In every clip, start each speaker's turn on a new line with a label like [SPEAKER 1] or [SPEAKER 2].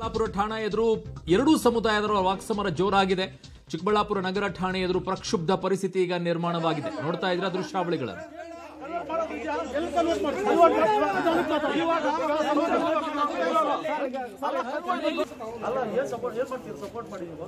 [SPEAKER 1] ಚಿಕ್ಕಬಳ್ಳಾಪುರ ಠಾಣಾ ಎದುರು ಎರಡೂ ಸಮುದಾಯದವರ ವಾಕ್ಸಮರ ಜೋರಾಗಿದೆ ಚಿಕ್ಕಬಳ್ಳಾಪುರ ನಗರ ಠಾಣೆ ಎದುರು ಪ್ರಕ್ಷುಬ್ಧ ಪರಿಸ್ಥಿತಿ ಈಗ ನಿರ್ಮಾಣವಾಗಿದೆ ನೋಡ್ತಾ ಇದ್ರೆ ದೃಶ್ಯಾವಳಿಗಳನ್ನು
[SPEAKER 2] ಅಲ್ಲ ಏನ್ ಸಪೋರ್ಟ್ ಏನ್ ಮಾಡ್ತೀರಿ ಸಪೋರ್ಟ್ ಮಾಡಿ ನೀವು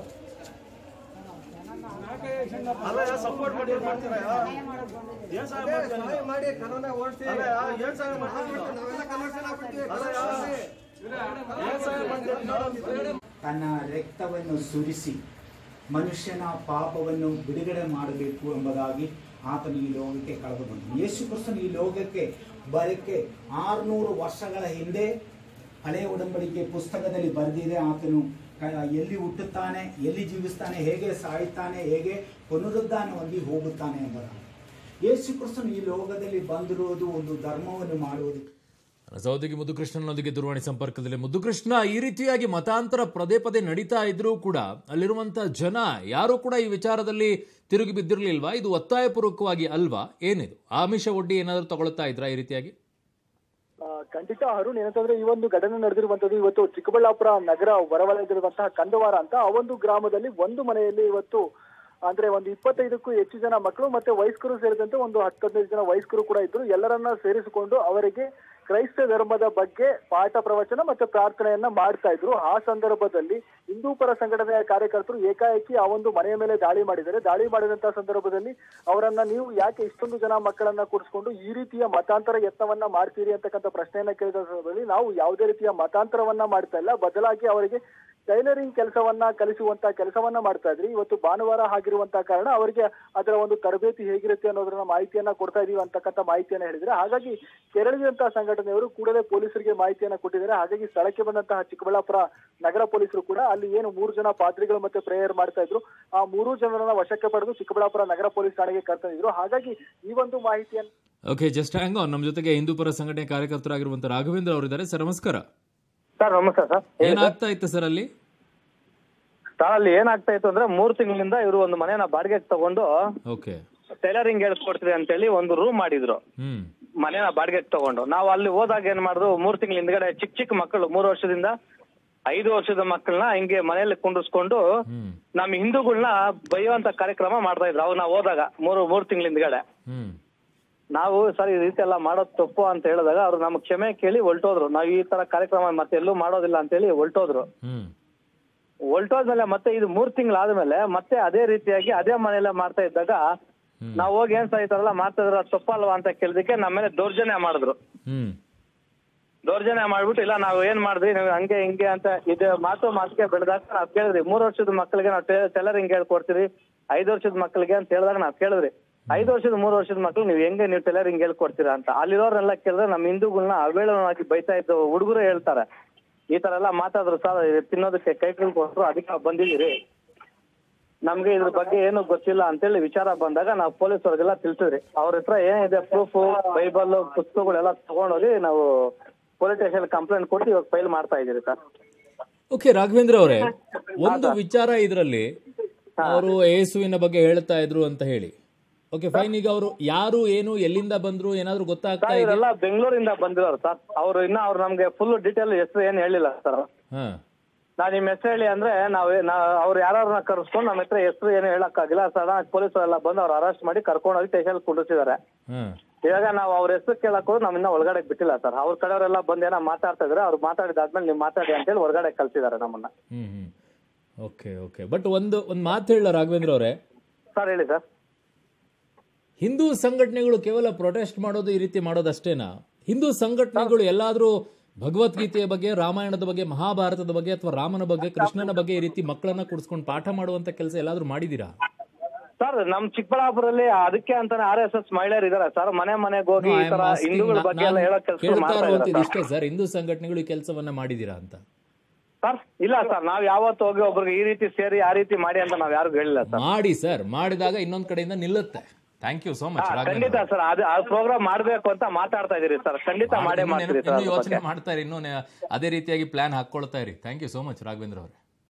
[SPEAKER 2] ಅಲ್ಲ ಯಾ ಸಪೋರ್ಟ್ ಮಾಡಿ ಏನ್ ಮಾಡ್ತೀರಾ ಯಾ? ಏನ್ ಸಹಾಯ ಮಾಡ್ತೀರಾ ನೀವು?
[SPEAKER 3] ಮಾಡಿ ಕರೋನಾ ಓಡಿಸಿ
[SPEAKER 2] ಅಲ್ಲ ಯಾ, ಏನ್ ಸಹಾಯ ಮಾಡ್ತೀರಾ ನೀವು?
[SPEAKER 3] ನಾವೆಲ್ಲ ಕನ್ವರ್ಷನ್ ಆಗ್ಬಿಡ್ತೀವಿ
[SPEAKER 2] ಅಲ್ಲ ಯಾ, ಏನ್ ಸಹಾಯ ಮಾಡ್ತೀರಾ ನೀವು?
[SPEAKER 4] ತನ್ನ ರಕ್ತವನ್ನು ಸುರಿಸಿ ಮನುಷ್ಯನ ಪಾಪವನ್ನು ಬಿಡುಗಡೆ ಮಾಡಬೇಕು ಎಂಬುದಾಗಿ ಆತನು ಈ ಲೋಕಕ್ಕೆ ಕಳೆದು ಬಂದನು ಯೇಸು ಕ್ರಿಸ್ತನು ಈ ಲೋಕಕ್ಕೆ ಬರಕ್ಕೆ ಆರುನೂರು ವರ್ಷಗಳ ಹಿಂದೆ ಹಳೆಯ ಒಡಂಬಡಿಕೆ ಪುಸ್ತಕದಲ್ಲಿ ಬರೆದಿದೆ ಆತನು ಕ- ಎಲ್ಲಿ ಹುಟ್ಟುತ್ತಾನೆ ಎಲ್ಲಿ ಜೀವಿಸ್ತಾನೆ ಹೇಗೆ ಸಾಯುತ್ತಾನೆ ಹೇಗೆ ಪುನರುದ್ಧಾನ ಹೊಂದಿ ಹೋಗುತ್ತಾನೆ ಎಂಬುದಾಗಿ ಯೇಸು ಕ್ರಿಸ್ತನು ಈ ಲೋಕದಲ್ಲಿ ಬಂದಿರುವುದು ಒಂದು ಧರ್ಮವನ್ನು ಮಾಡುವುದಕ್ಕೆ
[SPEAKER 1] ಸಹೋದರಿ ಮುದ್ದುಕೃಷ್ಣನೊಂದಿಗೆ ದೂರವಾಣಿ ಸಂಪರ್ಕದಲ್ಲಿ ಮುದ್ದುಕೃಷ್ಣ ಈ ರೀತಿಯಾಗಿ ಮತಾಂತರ ಪದೇ ಪದೇ ನಡೀತಾ ಇದ್ರೂ ಕೂಡ ಅಲ್ಲಿರುವಂತ ಜನ ಯಾರು ಕೂಡ ಈ ವಿಚಾರದಲ್ಲಿ ತಿರುಗಿ ಬಿದ್ದಿರಲಿಲ್ವಾ ಇದು ಒತ್ತಾಯಪೂರ್ವಕವಾಗಿ ಅಲ್ವಾ ಏನಿದು ಆಮಿಷ ಒಡ್ಡಿ ಏನಾದರೂ ತಗೊಳ್ತಾ ಇದ್ರಾ ಈ ರೀತಿಯಾಗಿ
[SPEAKER 5] ಆ, ಖಂಡಿತ ಅರುಣ್ ಏನಂತಂದ್ರೆ ಈ ಒಂದು ಘಟನೆ ನಡೆದಿರುವಂತದ್ದು ಇವತ್ತು ಚಿಕ್ಕಬಳ್ಳಾಪುರ ನಗರ ಹೊರವಲಯದಲ್ಲಿರುವಂತಹ ಕಂದವಾರ ಅಂತ ಆ ಒಂದು ಗ್ರಾಮದಲ್ಲಿ ಒಂದು ಮನೆಯಲ್ಲಿ ಇವತ್ತು ಅಂದ್ರೆ ಒಂದು ಇಪ್ಪತ್ತೈದಕ್ಕೂ ಹೆಚ್ಚು ಜನ ಮಕ್ಕಳು ಮತ್ತೆ ವಯಸ್ಕರು ಸೇರಿದಂತೆ ಒಂದು ಹತ್ತು ಹದಿನೈದು ಜನ ವಯಸ್ಕರು ಕೂಡ ಇದ್ರು ಎಲ್ಲರನ್ನ ಸೇರಿಸಿಕೊಂಡು ಅವರಿಗೆ ಕ್ರೈಸ್ತ ಧರ್ಮದ ಬಗ್ಗೆ ಪಾಠ ಪ್ರವಚನ ಮತ್ತೆ ಪ್ರಾರ್ಥನೆಯನ್ನ ಮಾಡ್ತಾ ಇದ್ರು ಆ ಸಂದರ್ಭದಲ್ಲಿ ಹಿಂದೂ ಪರ ಸಂಘಟನೆಯ ಕಾರ್ಯಕರ್ತರು ಏಕಾಏಕಿ ಆ ಒಂದು ಮನೆಯ ಮೇಲೆ ದಾಳಿ ಮಾಡಿದ್ದಾರೆ ದಾಳಿ ಮಾಡಿದಂತಹ ಸಂದರ್ಭದಲ್ಲಿ ಅವರನ್ನ ನೀವು ಯಾಕೆ ಇಷ್ಟೊಂದು ಜನ ಮಕ್ಕಳನ್ನ ಕೂರಿಸ್ಕೊಂಡು ಈ ರೀತಿಯ ಮತಾಂತರ ಯತ್ನವನ್ನ ಮಾಡ್ತೀರಿ ಅಂತಕ್ಕಂಥ ಪ್ರಶ್ನೆಯನ್ನ ಕೇಳಿದ ಸಂದರ್ಭದಲ್ಲಿ ನಾವು ಯಾವುದೇ ರೀತಿಯ ಮತಾಂತರವನ್ನ ಮಾಡ್ತಾ ಇಲ್ಲ ಬದಲಾಗಿ ಅವರಿಗೆ ಟೈಲರಿಂಗ್ ಕೆಲಸವನ್ನ ಕಲಿಸುವಂತ ಕೆಲಸವನ್ನ ಮಾಡ್ತಾ ಇದ್ರಿ ಇವತ್ತು ಭಾನುವಾರ ಆಗಿರುವಂತ ಕಾರಣ ಅವರಿಗೆ ಅದರ ಒಂದು ತರಬೇತಿ ಹೇಗಿರುತ್ತೆ ಅನ್ನೋದನ್ನ ಮಾಹಿತಿಯನ್ನ ಕೊಡ್ತಾ ಇದೀವಿ ಅಂತಕ್ಕಂಥ ಮಾಹಿತಿಯನ್ನ ಹೇಳಿದ್ರೆ ಹಾಗಾಗಿ ಕೆರಳಿದಂತಹ ಸಂಘಟನೆಯವರು ಕೂಡಲೇ ಪೊಲೀಸರಿಗೆ ಮಾಹಿತಿಯನ್ನ ಕೊಟ್ಟಿದ್ದಾರೆ ಹಾಗಾಗಿ ಸ್ಥಳಕ್ಕೆ ಬಂದಂತಹ ಚಿಕ್ಕಬಳ್ಳಾಪುರ ನಗರ ಪೊಲೀಸರು ಕೂಡ ಅಲ್ಲಿ ಏನು ಮೂರು ಜನ ಪಾದ್ರಿಗಳು ಮತ್ತೆ ಪ್ರೇಯರ್ ಮಾಡ್ತಾ ಇದ್ರು ಆ ಮೂರು ಜನರನ್ನ ವಶಕ್ಕೆ ಪಡೆದು ಚಿಕ್ಕಬಳ್ಳಾಪುರ ನಗರ ಪೊಲೀಸ್ ಠಾಣೆಗೆ ಕರ್ತಂದಿದ್ರು ಹಾಗಾಗಿ ಈ ಒಂದು ಮಾಹಿತಿಯನ್ನ
[SPEAKER 1] ಓಕೆ ಜಸ್ಟ್ ಹ್ಯಾಂಗ್ ಆನ್ ನಮ್ಮ ಜೊತೆಗೆ ಹಿಂದೂ ಪರ ಸಂಘಟನೆ ಕಾರ್ಯಕರ್ತರಾಗಿರುವಂತ ರಾಘವೇಂದ್ರ ಅವರಿದ್ದಾರೆ ಸರ್ ನಮಸ್ಕಾರ
[SPEAKER 6] ಸರ್ ನಮಸ್ಕಾರ ಸರ್
[SPEAKER 1] ಏನಾಗ್ತಾ ಇತ್ತು ಸರ್ ಅಲ್ಲಿ
[SPEAKER 6] ಸರ್ ಅಲ್ಲಿ ಏನಾಗ್ತಾ ಇತ್ತು ಅಂದ್ರೆ ಮೂರ್ ತಿಂಗಳಿಂದ ಇವರು ಒಂದು ಮನೆನ ಬಾಡಿಗೆಗೆ ತಗೊಂಡು
[SPEAKER 1] ಓಕೆ
[SPEAKER 6] ಟೈಲರಿಂಗ್ ಹೇಳ್ಕೊಡ್ತೀವಿ ಅಂತೇಳಿ ಒಂದು ರೂಮ್ ಮಾಡಿದ್ರು
[SPEAKER 1] ಹ್ಮ್
[SPEAKER 6] ಮನೆನ ಬಾಡಿಗೆಗೆ ತಗೊಂಡು ನಾವು ಅಲ್ಲಿ ಹೋದಾಗ ಏನ್ ಮಾಡಿದ್ರು ಮೂರ್ ತಿಂಗಳ ಹಿಂದ್ಗಡೆ ಚಿಕ್ಕ ಚಿಕ್ಕ ಮಕ್ಕಳು ಮೂರು ವರ್ಷದಿಂದ ಐದು ವರ್ಷದ ಮಕ್ಕಳನ್ನ ಹಿಂಗೆ ಮನೆಯಲ್ಲಿ ಕುಂಡಿಸ್ಕೊಂಡು
[SPEAKER 1] ಹ್ಮ್
[SPEAKER 6] ನಮ್ಮ ಹಿಂದೂಗಳನ್ನ ಬೈಯುವಂತ ಕಾರ್ಯಕ್ರಮ ಮಾಡ್ತಾ ಇದ್ರು ಅವ್ ನಾವು ಹೋದಾಗ ಮೂರು ಮೂರ್ ತಿಂಗಳ ಹಿಂದ್ಗಡೆ
[SPEAKER 1] ಹ್ಮ್
[SPEAKER 6] ನಾವು ಸರ್ ಈ ರೀತಿ ಎಲ್ಲ ಮಾಡೋದು ತಪ್ಪು ಅಂತ ಹೇಳಿದಾಗ ಅವ್ರು ನಮ್ಗೆ ಕ್ಷಮೆ ಕೇಳಿ ಹೊಲ್ಟೋದ್ರು ನಾವು ಈ ತರ ಕಾರ್ಯಕ್ರಮ ಮತ್ತೆ ಎಲ್ಲೂ ಮಾಡೋದಿಲ್ಲ ಅಂತೇಳಿ ಹೊಲ್ಟೋದ್ರು
[SPEAKER 1] ಹ್ಮ್
[SPEAKER 6] ಹೊಲ್ಟೋದ್ಮೇಲೆ ಮತ್ತೆ ಇದು ಮೂರ್ ತಿಂಗಳಾದ್ಮೇಲೆ ಮತ್ತೆ ಅದೇ ರೀತಿಯಾಗಿ ಅದೇ ಮನೆಯಲ್ಲ ಮಾಡ್ತಾ ಇದ್ದಾಗ ನಾವು ಹೋಗಿ ಏನ್ ಸರ್ ಈ ತರ ಎಲ್ಲ ಮಾಡ್ತಾ ಇದ್ರ ತಪ್ಪಲ್ವಾ ಅಂತ ಕೇಳಿದಕ್ಕೆ ನಮ್ಮ ಮೇಲೆ ದೌರ್ಜನ್ಯ ಮಾಡಿದ್ರು
[SPEAKER 1] ಹ್ಮ್
[SPEAKER 6] ದೌರ್ಜನ್ಯ ಮಾಡ್ಬಿಟ್ಟು ಇಲ್ಲ ನಾವು ಏನ್ ಮಾಡಿದ್ವಿ ನೀವು ಹಂಗೆ ಹಿಂಗೆ ಅಂತ ಇದು ಮಾತು ಮಾತಿಗೆ ಬೆಳೆದಾಗ ನಾವ್ ಕೇಳಿದ್ರಿ ಮೂರ್ ವರ್ಷದ ಮಕ್ಕಳಿಗೆ ನಾವು ಟೈಲರಿಂಗ್ ಹೇಳ್ಕೊಡ್ತೀವಿ ಐದು ವರ್ಷದ ಮಕ್ಕಳಿಗೆ ಅಂತ ಹೇಳಿದಾಗ ನಾವ್ ಕೇಳಿದ್ರಿ ಐದು ವರ್ಷದ ಮೂರು ವರ್ಷದ ಮಕ್ಳು ನೀವು ಹೆಂಗೆ ನೀವು ಟೈಲರಿಂಗ್ ಹೇಳ್ಕೊಡ್ತೀರಾ ಅಂತ ಅಲ್ಲಿರೋರೆಲ್ಲ ಕೇಳಿದ್ರೆ ನಮ್ಮ ಹಿಂದೂಗಳನ್ನ ಅವೇಳನವಾಗಿ ಬೈತಾ ಇದ್ದು ಹುಡುಗರು ಹೇಳ್ತಾರೆ ಈ ತರ ಎಲ್ಲ ಮಾತಾದ್ರು ಸರ್ ತಿನ್ನೋದಕ್ಕೆ ಕೈ ಕೊಟ್ರು ಅದಕ್ಕೆ ನಾವು ಬಂದಿದ್ದೀರಿ ನಮ್ಗೆ ಇದ್ರ ಬಗ್ಗೆ ಏನು ಗೊತ್ತಿಲ್ಲ ಅಂತೇಳಿ ವಿಚಾರ ಬಂದಾಗ ನಾವು ಪೊಲೀಸರಿಗೆಲ್ಲ ತಿಳಿಸಿದ್ರಿ ಅವ್ರ ಹತ್ರ ಏನಿದೆ ಪ್ರೂಫ್ ಬೈಬಲ್ ಪುಸ್ತಕಗಳೆಲ್ಲ ತಗೊಂಡೋಗಿ ನಾವು ಪೊಲೀಸ್ ಸ್ಟೇಷನ್ ಕಂಪ್ಲೇಂಟ್ ಕೊಟ್ಟು ಇವಾಗ ಫೈಲ್ ಮಾಡ್ತಾ ಇದೀರಿ ಸರ್
[SPEAKER 1] ಓಕೆ ರಾಘವೇಂದ್ರ ಅವರೇ ಒಂದು ವಿಚಾರ ಇದರಲ್ಲಿ ಅವರು ಯೇಸುವಿನ ಬಗ್ಗೆ ಹೇಳ್ತಾ ಇದ್ರು ಅಂತ ಹೇಳಿ ಓಕೆ ಫೈನ್ ಈಗ ಅವರು ಯಾರು ಏನು ಎಲ್ಲಿಂದ ಬಂದ್ರು ಏನಾದ್ರು ಗೊತ್ತಾಗ್ತಾ ಇದೆ
[SPEAKER 6] ಇವರೆಲ್ಲ ಬೆಂಗಳೂರಿಂದ ಬಂದಿರೋರು ಸರ್ ಅವ್ರು ಇನ್ನ ಅವ್ರು ನಮ್ಗೆ ಫುಲ್ ಡೀಟೇಲ್ ಹೆಸರು ಏನು ಹೇಳಿಲ್ಲ ಸರ್
[SPEAKER 1] ಹಾ
[SPEAKER 6] ನಾವ್ ನಿಮ್ ಹೆಸರು ಹೇಳಿ ಅಂದ್ರೆ ನಾವ್ ಅವ್ರು ಯಾರನ್ನ ಕರೆಸ್ಕೊಂಡು ನಮ್ಮ ಹತ್ರ ಹೆಸರು ಏನು ಹೇಳಕ್ಕಾಗಿಲ್ಲ ಸಡನ್ ಪೊಲೀಸರು ಎಲ್ಲ ಬಂದು ಅವ್ರು ಅರೆಸ್ಟ್ ಮಾಡಿ ಕರ್ಕೊಂಡು ಹೋಗಿ ಸ್ಟೇಷನ್ ಕುಂಡಿಸಿದ್ದಾರೆ
[SPEAKER 1] ಹಾ
[SPEAKER 6] ಇವಾಗ ನಾವು ಅವ್ರ ಹೆಸರು ಕೇಳಕ್ ಹೋದ್ರೆ ನಮ್ಮನ್ನ ಒಳಗಡೆ ಬಿಟ್ಟಿಲ್ಲ ಸರ್ ಅವ್ರ ಕಡೆಯವರೆಲ್ಲ ಬಂದು ಏನೋ ಮಾತಾಡ್ತಾ ಇದ್ರೆ ಅವ್ರು ಮಾತಾಡಿದಾದ್ಮೇಲೆ ನೀವು ಮಾತಾಡಿ ಅಂತೇಳಿ ಹೊರಗಡೆ ಕಳ್ಸಿದ್ದಾರೆ ನಮ್ಮನ್ನ
[SPEAKER 1] hmm hmm okay okay but ಒಂದು ಒಂದು ಮಾತು ಹೇಳ ರಾಘವೇಂದ್ರ ಅವರೇ
[SPEAKER 6] ಸರ್ ಹೇಳಿ ಸರ್
[SPEAKER 1] ಹಿಂದೂ ಸಂಘಟನೆಗಳು ಕೇವಲ ಪ್ರೊಟೆಸ್ಟ್ ಮಾಡೋದು ಈ ರೀತಿ ಮಾಡೋದಷ್ಟೇನಾ ಹಿಂದೂ ಸಂಘಟನೆಗಳು ಎಲ್ಲಾದ್ರೂ ಭಗವದ್ಗೀತೆಯ ಬಗ್ಗೆ ರಾಮಾಯಣದ ಬಗ್ಗೆ ಮಹಾಭಾರತದ ಬಗ್ಗೆ ಅಥವಾ ರಾಮನ ಬಗ್ಗೆ ಕೃಷ್ಣನ ಬಗ್ಗೆ ಈ ರೀತಿ ಮಕ್ಕಳನ್ನ ಕುಡಿಸ್ಕೊಂಡು ಪಾಠ ಮಾಡುವಂತ ಕೆಲಸ ಎಲ್ಲಾದ್ರೂ ಮಾಡಿದೀರಾ
[SPEAKER 6] ಸರ್ ನಮ್ ಚಿಕ್ಕಬಳ್ಳಾಪುರಲ್ಲಿ ಅದಕ್ಕೆ ಅಂತಾನೆ ಆರ್ ಎಸ್ ಎಸ್ ಮಹಿಳೆಯರು ಇದಾರೆ ಸರ್ ಮನೆ ಮನೆಗೆ ಹೋಗಿ ಈ ತರ ಹಿಂದೂಗಳ ಬಗ್ಗೆ ಎಲ್ಲ ಹೇಳೋ ಕೆಲಸ
[SPEAKER 1] ಕೇಳ್ತಾ
[SPEAKER 6] ಮಾಡ್ತಾ
[SPEAKER 1] ಇರುವಂತದ್ದು
[SPEAKER 6] ಇದ್ದಾರೆ
[SPEAKER 1] ಇಷ್ಟೇ ಸರ್ ಹಿಂದೂ ಸಂಘಟನೆಗಳು ಈ ಕೆಲಸವನ್ನ ಮಾಡಿದೀರಾ ಅಂತ
[SPEAKER 6] ಸರ್ ಇಲ್ಲ ಸರ್ ನಾವ್ ಯಾವತ್ತು ಹೋಗಿ ಒಬ್ರಿಗೆ ಈ ರೀತಿ ಸೇರಿ ಆ ರೀತಿ ಮಾಡಿ ಅಂತ ನಾವ್ ಯಾರಿಗೂ ಹೇಳಿಲ್ಲ ಸರ್
[SPEAKER 1] ಮಾಡಿ ಸರ್ ಮಾಡಿದಾಗ ಇನ್ನೊಂದ್ ಕಡೆಯಿಂದ ನಿಲ್ಲುತ್ತೆ ಥ್ಯಾಂಕ್ ಯು ಸೋ ಮಚ್
[SPEAKER 6] ಹಾ, ಖಂಡಿತ ಸರ್ ಅದು ಆ ಪ್ರೋಗ್ರಾಮ್ ಮಾಡ್ಬೇಕು ಅಂತ ಮಾತಾಡ್ತಾ ಇದೀರಿ ಸರ್ ಖಂಡಿತ ಮಾಡೇ ಮಾಡ್ತೀರಿ ಸರ್ ಅದ್ರ ಬಗ್ಗೆ.
[SPEAKER 1] ಯೋಚನೆ ಮಾಡ್ತಾ ಇರಿ ಇನ್ನೂ ನೆ- ಅದೇ ರೀತಿಯಾಗಿ ಪ್ಲಾನ್ ಹಾಕೊಳ್ತಾ ಇರಿ thank you so much Raghavendra ಅವರೇ